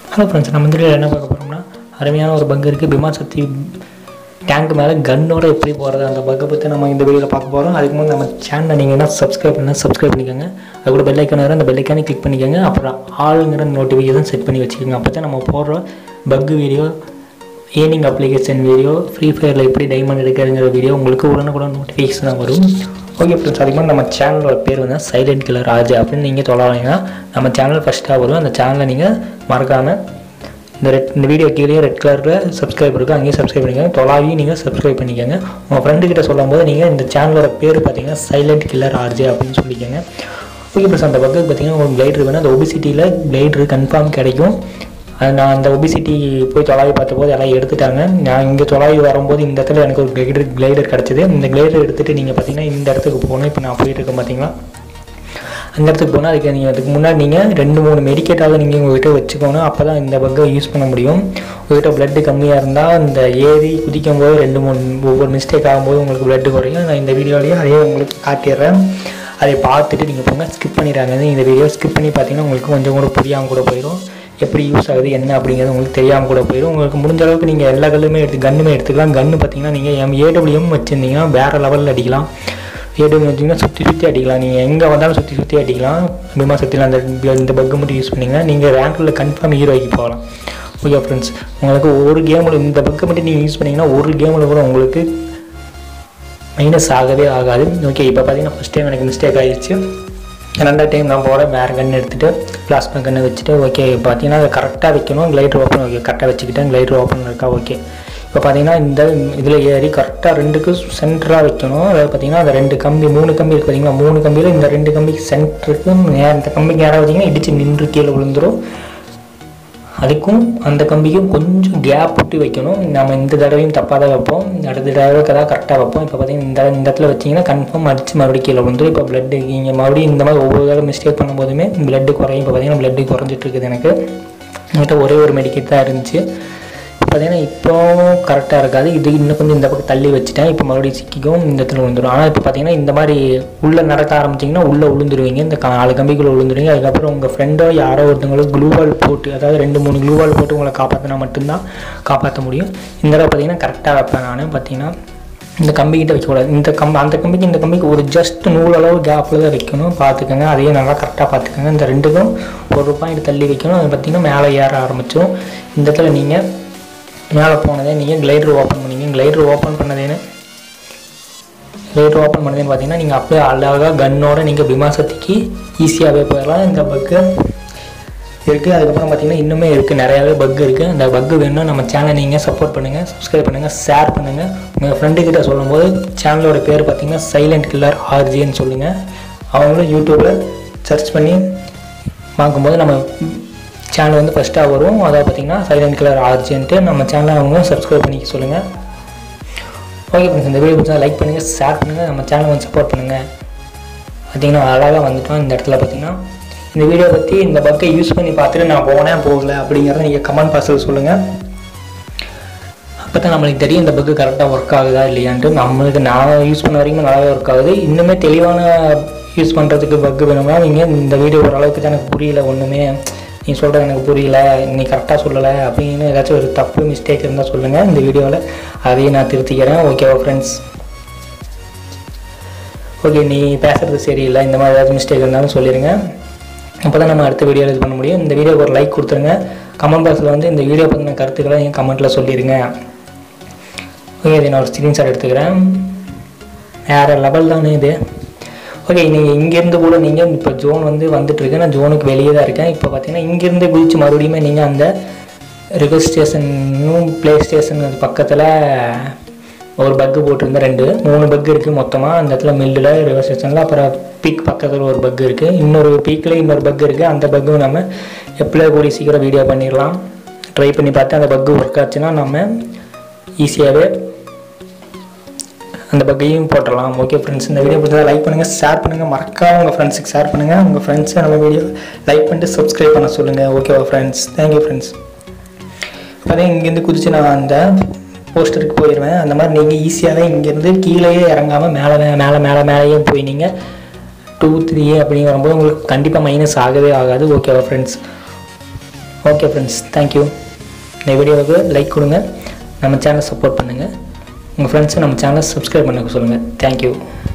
hello friends நம்ம இந்த வீடியோவில் என்ன பார்க்க போகிறோம்னா அருமையான ஒரு பங்கு இருக்குது பிமான் சக்தி டேங்க் மேலே கன்னோட எப்படி போகிறது அந்த பக்கை பற்றி நம்ம இந்த வீடியோவில் பார்க்க போகிறோம் அதுக்கு முன்னாடி நம்ம சேனலை நீங்கள் என்ன சப்ஸ்கிரைப் பண்ணால் சப்ஸ்கிரைப் பண்ணிக்கோங்க அது கூட பெல் ஐக்கான அந்த பெல் ஐக்கானே கிளிக் பண்ணிக்கோங்க அப்புறம் ஆளுங்கிற நோட்டிஃபிகேஷன் செட் பண்ணி வச்சுக்கோங்க அப்போ தான் நம்ம போடுற bug video earning application video free ஃபயரில் எப்படி டைமண்ட் எடுக்கிறதுங்கிற வீடியோ உங்களுக்கு உடனுக்குடன் நோட்டிஃபிகேஷன் வரும் ஓகே ஃப்ரெண்ட்ஸ் அதுக்கு முன்னாடி நம்ம சேனலோட பேர் வந்து சைலண்ட் கில்லர் ராஜ் அப்படின்னு நீங்கள் தொலைவாங்கன்னா நம்ம சேனல் ஃபஸ்ட்டாக வரும் அந்த சேனலை நீங்கள் மறக்காமல் இந்த ரெட் இந்த வீடியோ கீழே ரெட் கலரில் சப்ஸ்கிரைப் இருக்குது அங்கேயும் சப்ஸ்கிரைப் பண்ணிக்கோங்க தொலாவையும் நீங்கள் சப்ஸ்கிரைப் பண்ணிக்கோங்க உங்கள் ஃப்ரெண்டுக்கிட்ட சொல்லும்போது நீங்கள் இந்த சேனலோட பேர் பார்த்தீங்கன்னா சைலண்ட் கில்லர் ஆர்ஜே அப்படின்னு சொல்லிக்கோங்க ஓகே ப்ளஸ் அந்த பக்கம் பார்த்தீங்கன்னா உங்களுக்கு கிளைடர் வேணும் அந்த ஒபிசிட்டியில் கிளைடர் கன்ஃபார்ம் கிடைக்கும் அது நான் அந்த ஒபிசிட்டி போய் தொலாவி பார்த்தபோது எல்லாம் எடுத்துட்டாங்க நான் இங்கே தொலாவி வரும்போது இந்த இடத்துல எனக்கு ஒரு கிளைடர் கிளைடர் கிடச்சிது இந்த கிளைடர் எடுத்துகிட்டு நீங்கள் பார்த்தீங்கன்னா இந்த இடத்துக்கு போகணும் இப்போ நான் போயிட்டு இருக்கேன் பார்த்தீங்களா அந்த இடத்துக்கு போனால் அதுக்கு நீங்கள் அதுக்கு முன்னாடி நீங்கள் ரெண்டு மூணு மெடிக்கேட்டாவது நீங்கள் உங்கள்கிட்ட வச்சுக்கணும் அப்போ தான் இந்த பக்கை யூஸ் பண்ண முடியும் உங்கள்கிட்ட பிளட்டு கம்மியாக இருந்தால் இந்த ஏறி குதிக்கும் போது ரெண்டு மூணு ஒவ்வொரு மிஸ்டேக் ஆகும்போது உங்களுக்கு பிளட்டு குறையும் நான் இந்த வீடியோலேயே அதையே உங்களுக்கு காட்டிடுறேன் அதை பார்த்துட்டு நீங்கள் போங்க ஸ்கிப் பண்ணிடுறாங்க இந்த வீடியோ ஸ்கிப் பண்ணி பார்த்தீங்கன்னா உங்களுக்கு கொஞ்சம் கூட புரியாமல் கூட போயிடும் எப்படி யூஸ் ஆகுது என்ன அப்படிங்கிறது உங்களுக்கு தெரியாமல் கூட போயிடும் உங்களுக்கு முடிஞ்ச அளவுக்கு நீங்கள் எல்லா கல்லுமே எடுத்து கன்னுமே எடுத்துக்கலாம் கன்று பார்த்தீங்கன்னா நீங்கள் எம் ஏடபிள்யூஎம் வச்சுருந்தீங்கன்னா வேறு லெவலில் அடிக்கலாம் ஏடபிள்யூ வச்சிங்கன்னா சுற்றி சுற்றி அடிக்கலாம் நீங்கள் எங்கே வந்தாலும் சுற்றி சுற்றி அடிக்கலாம் பிமா சக்தியில் அந்த இந்த பக்கு மட்டும் யூஸ் பண்ணிங்கன்னா நீங்கள் ரேங்கில் கன்ஃபார்ம் ஹீரோய்க்கு போகலாம் ஓகே ஃப்ரெண்ட்ஸ் உங்களுக்கு ஒரு கேமில் இந்த பக்கை மட்டும் நீங்கள் யூஸ் பண்ணிங்கன்னா ஒரு கேமில் கூட உங்களுக்கு மைனஸ் ஆகவே ஆகாது ஓகே இப்போ பார்த்தீங்கன்னா ஃபஸ்ட் டைம் எனக்கு மிஸ்டேக் ஆகிடுச்சு ரெண்டாவது டைம் நான் போகிறேன் வேறு கன்று எடுத்துகிட்டு பிளாஸ்மா கன்று வச்சுட்டு ஓகே பார்த்தீங்கன்னா அதை கரெக்டாக வைக்கணும் கிளைடர் ஓப்பன் ஓகே கரெக்டாக வச்சுக்கிட்டேன் கிளைடர் ஓப்பன் இருக்கா ஓகே இப்போ பார்த்தீங்கன்னா இந்த இதில் ஏறி கரெக்டாக ரெண்டுக்கு சென்டராக வைக்கணும் அதாவது பார்த்தீங்கன்னா அந்த ரெண்டு கம்பி மூணு கம்பி இருக்குது பார்த்தீங்களா மூணு கம்பியில் இந்த ரெண்டு கம்பிக்கு சென்டருக்கு நே இந்த கம்பிக்கு நேராக வச்சிங்கன்னா இடித்து நின்று கீழே விழுந்துடும் அதுக்கும் அந்த கம்பிக்கும் கொஞ்சம் கேப் விட்டு வைக்கணும் நம்ம இந்த தடவையும் தப்பாக தான் வைப்போம் அடுத்த தடவைக்கு தான் கரெக்டாக வைப்போம் இப்போ பார்த்தீங்கன்னா இந்த இந்த இடத்துல வச்சிங்கன்னா கன்ஃபார்ம் அடித்து மறுபடியும் கீழே விழுந்துரும் இப்போ பிளட்டு இங்கே மறுபடியும் இந்த மாதிரி ஒவ்வொரு தடவை மிஸ்டேக் பண்ணும்போதுமே பிளட்டு குறையும் இப்போ பார்த்தீங்கன்னா பிளட்டு குறைஞ்சிட்டு இருக்குது எனக்கு என்கிட்ட ஒரே ஒரு மெடிக்கெட் தான் இருந்துச்சு பார்த்தீங்கன்னா இப்போ கரெக்டாக இருக்காது இது இன்னும் கொஞ்சம் இந்த பக்கம் தள்ளி வச்சுட்டேன் இப்போ மறுபடியும் சிக்கிக்கும் இந்த இடத்துல விழுந்துடும் ஆனால் இப்போ பார்த்தீங்கன்னா இந்த மாதிரி உள்ளே நடக்க ஆரம்பிச்சிங்கன்னா உள்ளே விழுந்துருவீங்க இந்த நாலு கம்பிக்குள்ளே விழுந்துருவீங்க அதுக்கப்புறம் உங்கள் ஃப்ரெண்டோ யாரோ ஒருத்தவங்களோ க்ளூவால் போட்டு அதாவது ரெண்டு மூணு க்ளூவால் போட்டு உங்களை காப்பாற்றினா மட்டும்தான் காப்பாற்ற முடியும் இந்த தடவை பார்த்தீங்கன்னா கரெக்டாக வைப்பேன் நான் பார்த்தீங்கன்னா இந்த கம்பிக்கிட்ட வைக்கக்கூடாது இந்த கம்பி அந்த கம்பிக்கு இந்த கம்பிக்கு ஒரு ஜஸ்ட் நூல் அளவு கேப்பில் தான் வைக்கணும் பார்த்துக்கோங்க அதையும் நல்லா கரெக்டாக பார்த்துக்கோங்க இந்த ரெண்டுக்கும் ஒரு பாயிண்ட் தள்ளி வைக்கணும் அது பார்த்தீங்கன்னா மேலே ஏற ஆரம்பிச்சிடும் இந்த இடத்துல நீங்கள் மேலே போனதே நீங்கள் கிளைடர் ஓப்பன் பண்ணீங்க கிளைடர் ஓப்பன் பண்ணதேன்னு கிளைடர் ஓப்பன் பண்ணதேன்னு பார்த்தீங்கன்னா நீங்கள் அப்படியே அழகாக கன்னோட நீங்கள் பிமாசத்திக்கு ஈஸியாகவே போயிடலாம் இந்த பக்கு இருக்குது அதுக்கப்புறம் பார்த்தீங்கன்னா இன்னுமே இருக்குது நிறையாவே பக் இருக்குது அந்த பக்கு வேணும்னா நம்ம சேனலை நீங்கள் சப்போர்ட் பண்ணுங்கள் சப்ஸ்கிரைப் பண்ணுங்கள் ஷேர் பண்ணுங்கள் உங்கள் ஃப்ரெண்டுக்கிட்ட சொல்லும்போது சேனலோட பேர் பார்த்தீங்கன்னா சைலண்ட் கில்லர் ஆர்ஜின்னு சொல்லுங்கள் அவங்களும் யூடியூப்பில் சர்ச் பண்ணி பார்க்கும்போது நம்ம சேனல் வந்து ஃபஸ்ட்டாக வரும் அதை பார்த்தீங்கன்னா சைலண்ட் கில்லர் ஆர்ஜின்ட்டு நம்ம சேனலை அவங்க சப்ஸ்கிரைப் பண்ணிக்க சொல்லுங்கள் ஓகே ஃப்ரெண்ட்ஸ் இந்த வீடியோ பிடிச்சா லைக் பண்ணுங்கள் ஷேர் பண்ணுங்கள் நம்ம சேனலை வந்து சப்போர்ட் பண்ணுங்கள் பார்த்தீங்கன்னா அழகாக வந்துட்டோம் இந்த இடத்துல பார்த்தீங்கன்னா இந்த வீடியோ பற்றி இந்த பக்கை யூஸ் பண்ணி பார்த்துட்டு நான் போனேன் போகல அப்படிங்கிறத நீங்கள் கமெண்ட் பாக்ஸில் சொல்லுங்கள் அப்போ தான் நம்மளுக்கு தெரியும் இந்த பக்கு கரெக்டாக ஒர்க் ஆகுதா இல்லையான்ட்டு நம்மளுக்கு நான் யூஸ் பண்ண வரைக்கும் நல்லாவே ஒர்க் ஆகுது இன்னுமே தெளிவான யூஸ் பண்ணுறதுக்கு பக்கு வேணும்னா நீங்கள் இந்த வீடியோ ஓரளவுக்கு தான் எனக்கு புரியல ஒன்றுமே நீ சொல்கிறது எனக்கு புரியல நீ கரெக்டாக சொல்லலை அப்படின்னு ஏதாச்சும் ஒரு தப்பு மிஸ்டேக் இருந்தால் சொல்லுங்கள் இந்த வீடியோவில் அதையும் நான் திருத்திக்கிறேன் ஓகேவா ஃப்ரெண்ட்ஸ் ஓகே நீ பேசுகிறது சரியில்லை இந்த மாதிரி ஏதாச்சும் மிஸ்டேக் இருந்தாலும் சொல்லிடுங்க அப்போ தான் நம்ம அடுத்த வீடியோவில் இது பண்ண முடியும் இந்த வீடியோக்கு ஒரு லைக் கொடுத்துருங்க கமெண்ட் பாக்ஸில் வந்து இந்த வீடியோ பற்றின கருத்துக்களை நீங்கள் கமெண்ட்டில் சொல்லிடுங்க ஓகே இதை நான் ஒரு ஸ்க்ரீன்ஷாட் எடுத்துக்கிறேன் வேறு லெவல் தானே இது ஓகே நீங்கள் இங்கேருந்து கூட நீங்கள் இப்போ ஜோன் வந்து வந்துட்டுருக்கு நான் ஜோனுக்கு வெளியே தான் இருக்கேன் இப்போ பார்த்தீங்கன்னா இங்கேருந்து குதிச்சு மறுபடியுமே நீங்கள் அந்த ரிவர் ஸ்டேஷனும் ப்ளே ஸ்டேஷன் அது பக்கத்தில் ஒரு பக்கு போட்டிருந்தேன் ரெண்டு மூணு பக்கு இருக்குது மொத்தமாக அந்த இடத்துல மில்லில் ரிவர் ஸ்டேஷனில் அப்புறம் பீக் பக்கத்தில் ஒரு பக்கு இருக்குது இன்னொரு பீக்கில் இன்னொரு பக்கு இருக்குது அந்த பக்கும் நம்ம எப்படியோ கூடிய சீக்கிரம் வீடியோ பண்ணிடலாம் ட்ரை பண்ணி பார்த்து அந்த பக்கு ஒர்க் ஆச்சுன்னா நம்ம ஈஸியாகவே அந்த பக்கையும் போட்டுடலாம் ஓகே ஃப்ரெண்ட்ஸ் இந்த வீடியோ பிடிச்சா லைக் பண்ணுங்கள் ஷேர் பண்ணுங்கள் மறக்காம உங்கள் ஃப்ரெண்ட்ஸுக்கு ஷேர் பண்ணுங்கள் உங்கள் ஃப்ரெண்ட்ஸை நம்ம வீடியோ லைக் பண்ணிட்டு சப்ஸ்கிரைப் பண்ண சொல்லுங்கள் ஓகேவா ஃப்ரெண்ட்ஸ் தேங்க்யூ ஃப்ரெண்ட்ஸ் பார்த்தீங்கன்னா இங்கேருந்து குதிச்சு நான் அந்த போஸ்டருக்கு போயிடுவேன் அந்த மாதிரி நீங்கள் ஈஸியாகவே இங்கேருந்து கீழேயே இறங்காமல் மேலே மேலே மேலே மேலேயே போய் நீங்கள் டூ த்ரீ அப்படின்னு வரும்போது உங்களுக்கு கண்டிப்பாக மைனஸ் ஆகவே ஆகாது ஓகேவா ஃப்ரெண்ட்ஸ் ஓகே ஃப்ரெண்ட்ஸ் தேங்க்யூ இந்த வீடியோவுக்கு லைக் கொடுங்க நம்ம சேனலை சப்போர்ட் பண்ணுங்கள் உங்கள் ஃப்ரெண்ட்ஸை நம்ம சேனலை சப்ஸ்கிரைப் பண்ண சொல்லுங்கள் தேங்க்யூ